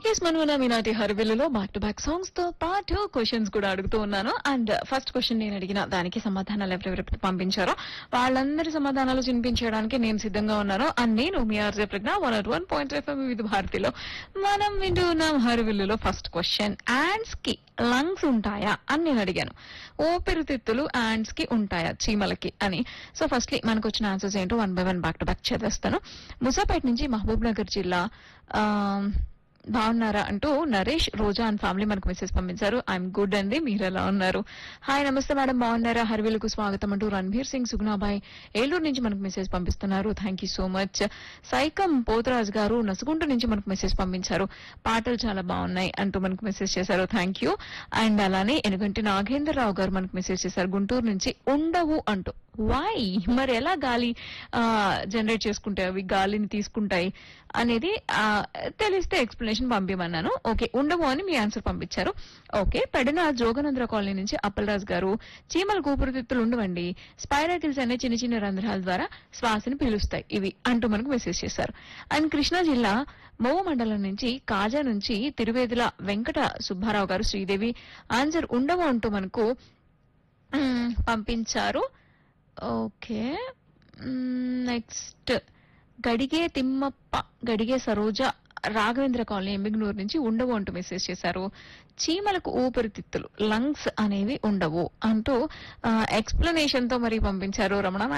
yes మనమున మీనాటి హరివిల్లులో బ్యాక్ టు బ్యాక్ సాంగ్స్ తో పాటు క్వశ్చన్స్ కూడా అడుగుతూ ఉన్నాను అండ్ ఫస్ట్ క్వశ్చన్ నేను అడిగిన దానికి సమాధానాలు ఎవరెవరు పంపించారో వాళ్ళందరి సమాధానాలు వినిపించడానికి నేను సిద్ధంగా ఉన్నాను అండ్ నేను మీ RJ Pragna one at one point FM వివిధ భారతిలో మనం వింటూ ఉన్నాం హరివిల్లులో ఫస్ట్ క్వశ్చన్ యాండ్స్ కి లంగ్స్ ఉంటాయా అని నేను అడిగాను ఊపిరితిత్తులు యాండ్స్ కి ఉంటాయా చీమలకి అని సో ఫస్ట్లీ మనకు వచ్చిన ఆన్సర్స్ ఏంటో one by one back to back చదివేస్తాను ముసాపేట నుంచి మహబూబ్ నగర్ జిల్లా ఆ, బాగున్నారా అంటూ నరేష్ రోజా అండ్ ఫ్యామిలీ మనకు మెసేజ్ పంపించారు ఐఎమ్ గుడ్ అండి మీరు ఎలా ఉన్నారు హాయ్ నమస్తే మేడం బాగున్నారా హర్వీలకు స్వాగతం అంటూ రణ్బీర్ సింగ్ సుగుణాబాయ్ ఏలూరు నుంచి మనకు మెసేజ్ పంపిస్తున్నారు thank you so much Saikam Potharaj garu Nasugunta నుంచి మనకు మెసేజ్ పంపించారు పాటలు చాలా బాగున్నాయి అంటూ మనకు మెసేజ్ చేశారు థ్యాంక్ యూ అండ్ అలానే ఎనుగంటి నాగేంద్రరావు గారు మనకు మెసేజ్ చేశారు గుంటూరు నుంచి ఉండవు అంటూ వై మరి ఎలా గాలి జనరేట్ చేసుకుంటాయి అవి గాలిని తీసుకుంటాయి అనేది ఆ, తెలిస్తే ఎక్స్ప్లెనేషన్ పంపించమన్నాను ఓకే ఉండవు అని మీ ఆన్సర్ పంపించారు ఓకే పెడన జోగనంద్ర కాలనీ నుంచి అప్పలరాజు గారు చీమల కూపురుతిత్తులు ఉండవండి స్పైరాకిల్స్ అనే చిన్న చిన్న రంధ్రాల ద్వారా శ్వాసను పీలుస్తాయి ఇవి అంటూ మనకు మెసేజ్ చేశారు అండ్ కృష్ణా జిల్లా మోవ మండలం నుంచి కాజా నుంచి తిరువేదుల వెంకట సుబ్బారావు గారు శ్రీదేవి ఆన్సర్ ఉండవు అంటూ మనకు మ్, పంపించారు okay next Gadige Thimmappa Gadige Saroja Raghavendra colony Emmiganur నుంచి ఉండవు అంటూ మెసేజ్ చేశారు చీమలకు ఊపిరితిత్తులు లంగ్స్ అనేవి ఉండవు అంటూ ఎక్స్ప్లెనేషన్ తో మరి పంపించారు రమణ